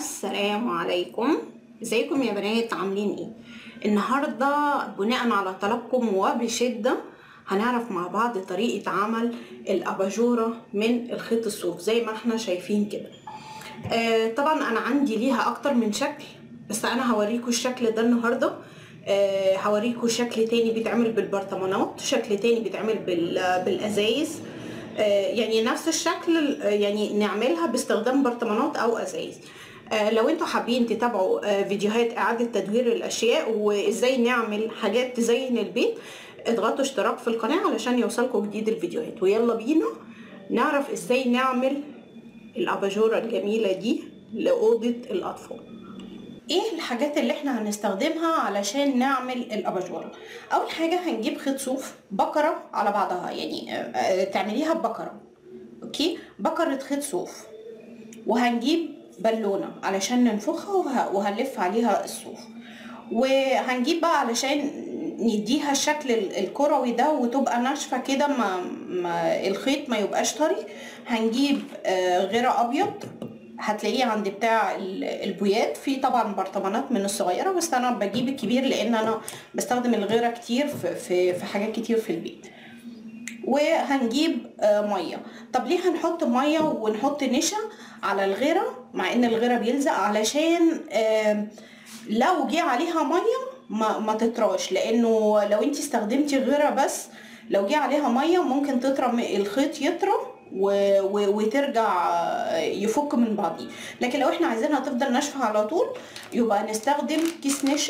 السلام عليكم ازيكم يا بنات عاملين ايه النهارده بناء على طلبكم وبشده هنعرف مع بعض طريقه عمل الاباجوره من الخيط الصوف زي ما احنا شايفين كده آه طبعا انا عندي ليها اكتر من شكل بس انا هوريكم الشكل ده النهارده آه هوريكم شكل تاني بيتعمل بالبرطمانات شكل تاني بيتعمل بالازايز آه يعني نفس الشكل يعني نعملها باستخدام برطمانات او ازايز آه لو انتوا حابين تتابعوا آه فيديوهات اعادة تدوير الاشياء وازاي نعمل حاجات تزين البيت اضغطوا اشتراك في القناة علشان يوصلكم جديد الفيديوهات ويلا بينا نعرف ازاي نعمل الاباجورة الجميلة دي لأوضة الأطفال ايه الحاجات اللي احنا هنستخدمها علشان نعمل الاباجوره اول حاجه هنجيب خيط صوف بكره على بعضها يعني تعمليها ببكره اوكي بكره خيط صوف وهنجيب بالونه علشان ننفخها وهنلف عليها الصوف وهنجيب بقى علشان نديها الشكل الكروي ده وتبقى ناشفه كده ما, ما الخيط ما يبقاش طري هنجيب غيره ابيض هتلاقيه عند بتاع البويات في طبعا برطمانات من الصغيره بس انا بجيب الكبير لان انا بستخدم الغيره كتير في, في, في حاجات كتير في البيت وهنجيب ميه طب ليه هنحط ميه ونحط نشا على الغيره مع ان الغيره بيلزق علشان لو جه عليها ميه ما, ما تطراش لانه لو انت استخدمتي غيره بس لو جه عليها ميه ممكن تطرى الخيط يطرى و... و... وترجع يفك من بعضيه لكن لو احنا عايزينها تفضل ناشفه على طول يبقى نستخدم كيس نشا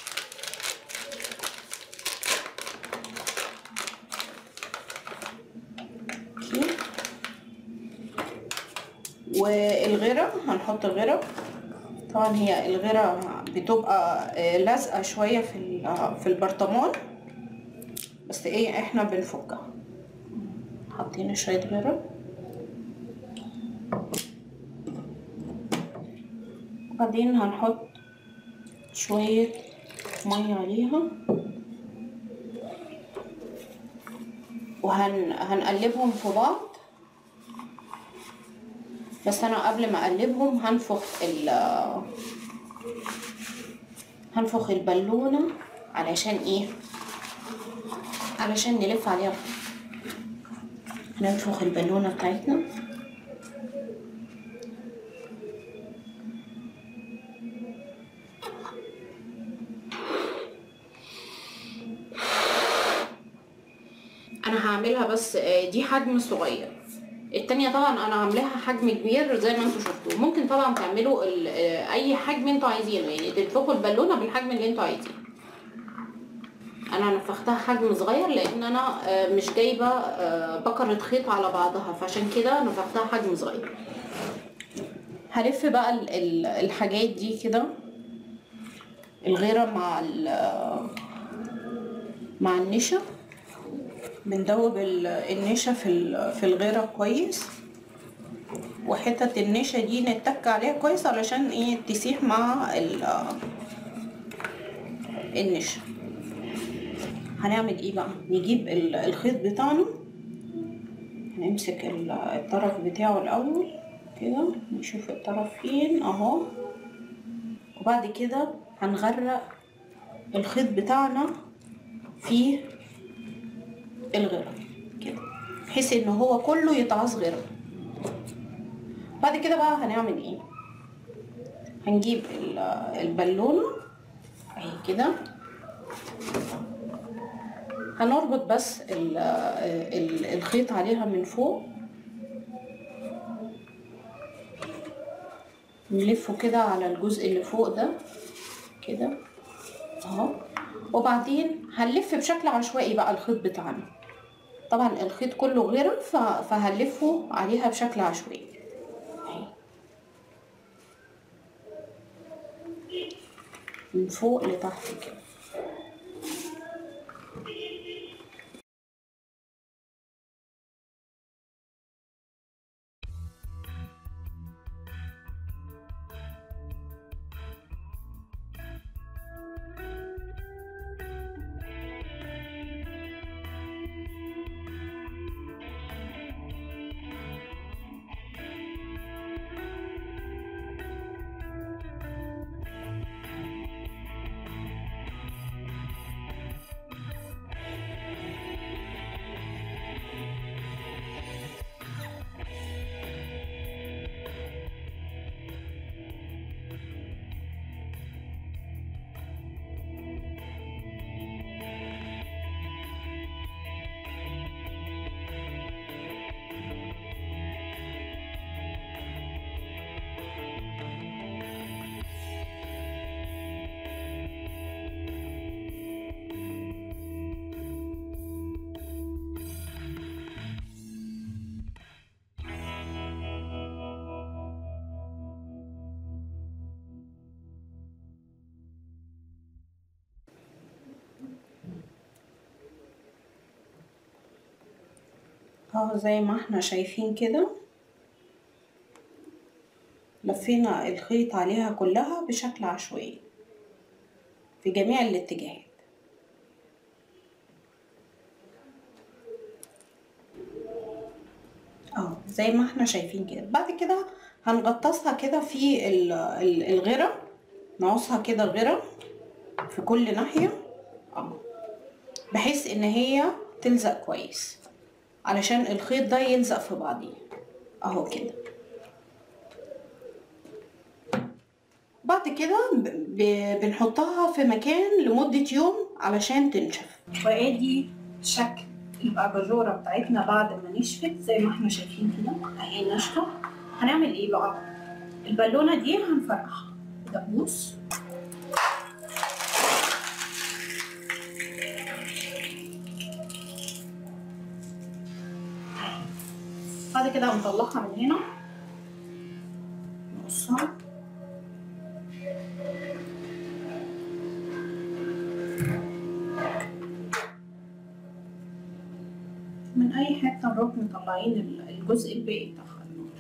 والغيره هنحط الغيره طبعا هي الغيره بتبقى لازقه شويه في في البرطمان بس ايه احنا بنفكها حاطين شويه غيره بعدين هنحط شويه ميه عليها وهن هنقلبهم في بعض بس انا قبل ما اقلبهم هنفخ ال هنفخ البالونه علشان ايه علشان نلف عليها ننفخ البالونه بتاعتنا انا هعملها بس دي حجم صغير التانية طبعا انا عاملاها حجم كبير زي ما انتوا شفتوا ممكن طبعا تعملوا اي حجم انتوا عايزينه يعني تنفخوا البالونه بالحجم اللي انتوا عايزينه انا نفختها حجم صغير لان انا مش جايبه بكره خيط على بعضها فعشان كده نفختها حجم صغير هلف بقى الحاجات دي كده الغيره مع مع النشا بندوب النشا في في الغيره كويس وحتة النشا دي نتك عليها كويس علشان ايه تسيح مع النشا هنعمل ايه بقى نجيب الخيط بتاعنا هنمسك الطرف بتاعه الاول كده نشوف الطرف فين اهو وبعد كده هنغرق الخيط بتاعنا في الغيرة كده بحيث ان هو كله يتعص غيرة بعد كده بقى هنعمل ايه هنجيب البالونة اهي كده هنربط بس ال ال الخيط عليها من فوق نلفه كده على الجزء اللي فوق ده كده اهو وبعدين هنلف بشكل عشوائي بقى الخيط بتاعنا طبعا الخيط كله غيره فهنلفه عليها بشكل عشوائي من فوق لتحت كده اهو زي ما احنا شايفين كده لفينا الخيط عليها كلها بشكل عشوائي في جميع الاتجاهات اه زي ما احنا شايفين كده بعد كده هنغطسها كده في الغرة نعوصها كده الغرة في كل ناحية اه بحيث ان هي تلزق كويس علشان الخيط ده يلزق في بعضيه اهو كده بعد كده بنحطها في مكان لمدة يوم علشان تنشف وادي شكل الاباجوره بتاعتنا بعد ما نشفت زي ما احنا شايفين كده اهي ناشفه هنعمل ايه بقى البالونه دي هنفرقها دبوس بعد كده هنطلعها من هنا نقصها من اي حته نروح مطلعين الجزء الباقي بتاع النور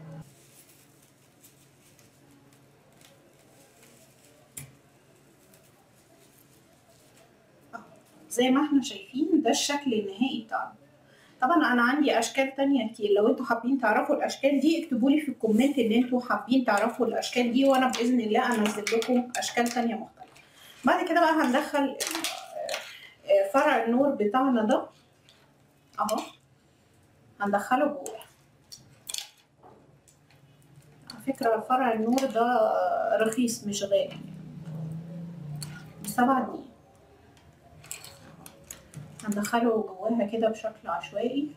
زي ما احنا شايفين ده الشكل النهائي بتاعنا طبعا انا عندي اشكال تانية كتير لو انتوا حابين تعرفوا الاشكال دي اكتبوا لي في الكومنت ان انتوا حابين تعرفوا الاشكال دي وانا باذن الله انزل لكم اشكال تانية مختلفه بعد كده بقى هندخل فرع النور بتاعنا ده اهو هندخله جوه على فكرة فرع النور ده رخيص مش غالي بسبعة جنيه هندخله جواها كده بشكل عشوائي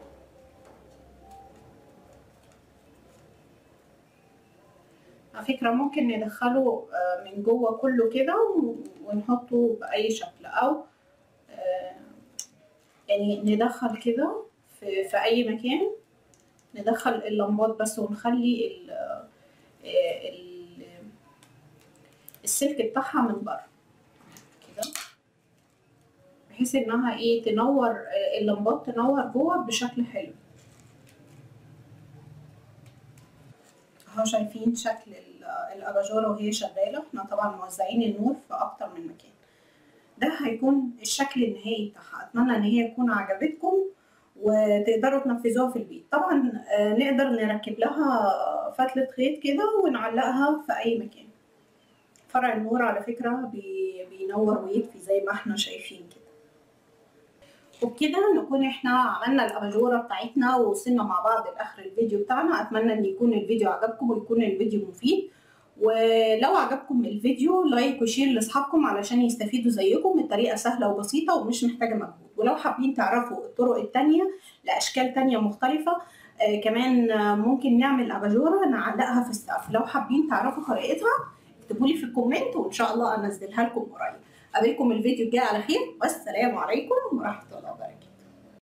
على فكرة ممكن ندخله من جوه كله كده ونحطه بأي شكل أو يعني ندخل كده في, في أي مكان ندخل اللمبات بس ونخلي ال ال السلك بتاعها من بره كده بحيث انها ايه تنور اللمبات تنور جوه بشكل حلو اهو شايفين شكل الاباجوره وهي شغاله احنا طبعا موزعين النور في اكتر من مكان ده هيكون الشكل النهائي بتاعها اتمنى ان هي تكون عجبتكم وتقدروا تنفذوها في البيت طبعا نقدر نركب لها فتلة خيط كده ونعلقها في اي مكان فرع النور على فكرة بينور ويطفي زي ما احنا شايفين كده وبكده نكون احنا عملنا الاباجوره بتاعتنا ووصلنا مع بعض لاخر الفيديو بتاعنا اتمنى ان يكون الفيديو عجبكم ويكون الفيديو مفيد ولو عجبكم الفيديو لايك وشير لاصحابكم علشان يستفيدوا زيكم الطريقه سهله وبسيطه ومش محتاجه مجهود ولو حابين تعرفوا الطرق التانية لاشكال تانية مختلفه آه كمان آه ممكن نعمل اباجوره نعلقها في السقف لو حابين تعرفوا طريقتها اكتبوا لي في الكومنت وان شاء الله انزلها لكم قريب قابلكم الفيديو الجاي على خير والسلام عليكم ورحمه الله وبركاته